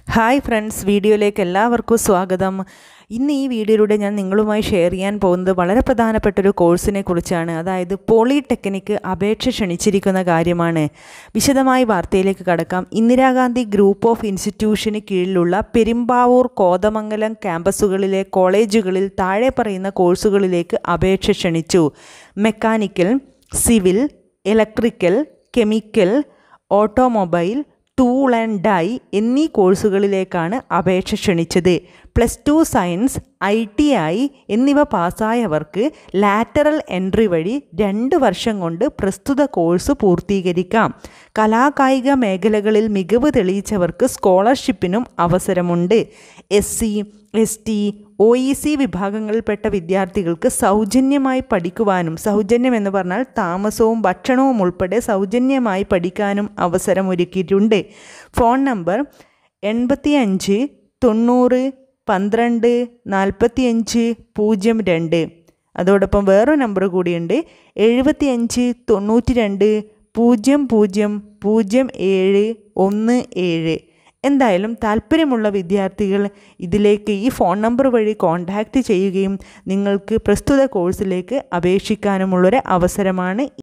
hi friends വീഡിയോയിലേക്ക് എല്ലാവർക്കും സ്വാഗതം ഇന്ന് ഈ വീഡിയോയിലൂടെ ഞാൻ നിങ്ങളുമായി ഷെയർ ചെയ്യാൻ പോകുന്നത് വളരെ പ്രധാനപ്പെട്ട ഒരു കോഴ്സിനെ കുറിച്ചാണ് അതായത് പോളിടെക്നിക്ക് അപേക്ഷ ക്ഷണിച്ചിരിക്കുന്ന കാര്യമാണ് വിശദമായി വാർത്തയിലേക്ക് കടക്കാം ഇന്ദിരാഗാന്ധി ഗ്രൂപ്പ് ഓഫ് ഇൻസ്റ്റിറ്റ്യൂഷന് കീഴിലുള്ള പെരുമ്പാവൂർ കോതമംഗലം ക്യാമ്പസുകളിലെ കോളേജുകളിൽ താഴെ പറയുന്ന കോഴ്സുകളിലേക്ക് അപേക്ഷ ക്ഷണിച്ചു mechanical civil electrical chemical automobile tool and die എന്നീ കോഴ്സുകളിലേക്കാണ് അപേക്ഷ ക്ഷണിച്ചത് plus two science I T I എന്നിവ പാസ്സായവർക്ക് ലാറ്ററൽ എൻട്രി വഴി രണ്ട് വർഷം കൊണ്ട് പ്രസ്തുത കോഴ്സ് പൂർത്തീകരിക്കാം കലാകായിക മേഖലകളിൽ മികവ് തെളിയിച്ചവർക്ക് സ്കോളർഷിപ്പിനും അവസരമുണ്ട് S C S T O E C വിഭാഗങ്ങളിൽപ്പെട്ട വിദ്യാർത്ഥികൾക്ക് സൗജന്യമായി പഠിക്കുവാനും സൗജന്യം എന്ന് പറഞ്ഞാൽ താമസവും ഭക്ഷണവും ഉൾപ്പെടെ സൗജന്യമായി പഠിക്കാനും അവസരമൊരുക്കിയിട്ടുണ്ട് ഫോൺ നമ്പർ എൺപത്തി അഞ്ച് തൊണ്ണൂറ് പന്ത്രണ്ട് നാൽപ്പത്തിയഞ്ച് പൂജ്യം രണ്ട് അതോടൊപ്പം വേറൊരു നമ്പർ കൂടിയുണ്ട് എഴുപത്തി അഞ്ച് തൊണ്ണൂറ്റി രണ്ട് പൂജ്യം പൂജ്യം പൂജ്യം ഏഴ് ഒന്ന് ഏഴ് എന്തായാലും താല്പര്യമുള്ള വിദ്യാർത്ഥികൾ ഇതിലേക്ക് ഈ ഫോൺ നമ്പർ വഴി കോൺടാക്റ്റ് ചെയ്യുകയും നിങ്ങൾക്ക് പ്രസ്തുത കോഴ്സിലേക്ക് അപേക്ഷിക്കാനുമുള്ളൊരു അവസരമാണ്